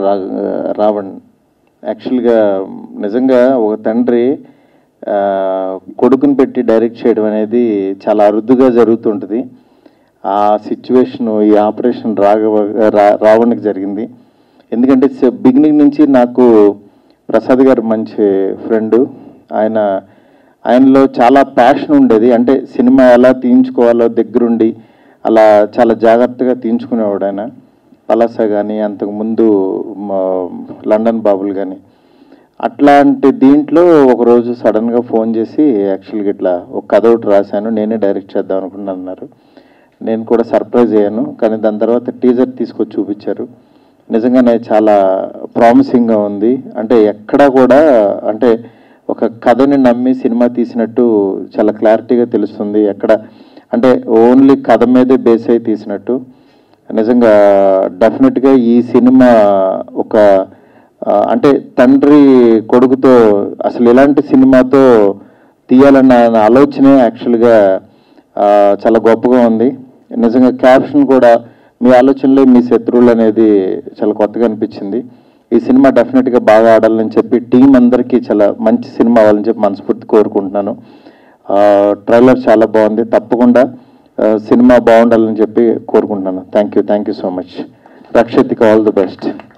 రా రావణ్ యాక్చువల్గా నిజంగా ఒక తండ్రి ఆ, కొడుకుని పెట్టి డైరెక్ట్ చేయడం అనేది చాలా అరుదుగా జరుగుతుంటుంది ఆ సిచ్యువేషన్ ఈ ఆపరేషన్ రాఘవ రా రావణ్కి జరిగింది ఎందుకంటే బిగినింగ్ నుంచి నాకు ప్రసాద్ గారు మంచి ఫ్రెండు ఆయన ఆయనలో చాలా ప్యాషన్ ఉండేది అంటే సినిమా ఎలా తీయించుకోవాలో దగ్గరుండి అలా చాలా జాగ్రత్తగా తీయించుకునేవాడు ఆయన పలాస కానీ అంతకుముందు మా లండన్ బాబులు కానీ అట్లాంటి దీంట్లో ఒకరోజు సడన్గా ఫోన్ చేసి యాక్చువల్గా ఇట్లా ఒక కథ ఒకటి రాశాను నేనే డైరెక్ట్ చేద్దాం అనుకున్నాను అన్నారు నేను కూడా సర్ప్రైజ్ అయ్యాను కానీ దాని తర్వాత టీజర్ తీసుకొచ్చి చూపించారు నిజంగానే చాలా ప్రామిసింగ్గా ఉంది అంటే ఎక్కడా కూడా అంటే ఒక కథని నమ్మి సినిమా తీసినట్టు చాలా క్లారిటీగా తెలుస్తుంది ఎక్కడ అంటే ఓన్లీ కథ మీదే బేస్ అయి తీసినట్టు నిజంగా డెఫినెట్గా ఈ సినిమా ఒక ఆ, అంటే తండ్రి కొడుకుతో అసలు ఇలాంటి సినిమాతో తీయాలన్న ఆలోచనే యాక్చువల్గా ఆ, చాలా గొప్పగా ఉంది నిజంగా క్యాప్షన్ కూడా మీ ఆలోచనలే మీ శత్రువులు అనేది చాలా కొత్తగా అనిపించింది ఈ సినిమా డెఫినెట్గా బాగా ఆడాలని చెప్పి టీం అందరికీ చాలా మంచి సినిమా అవ్వాలని చెప్పి మనస్ఫూర్తి కోరుకుంటున్నాను ట్రైలర్ చాలా బాగుంది తప్పకుండా ఆ, సినిమా బాగుండాలని చెప్పి కోరుకుంటున్నాను thank you thank you so much రక్షిత్కి ఆల్ ది బెస్ట్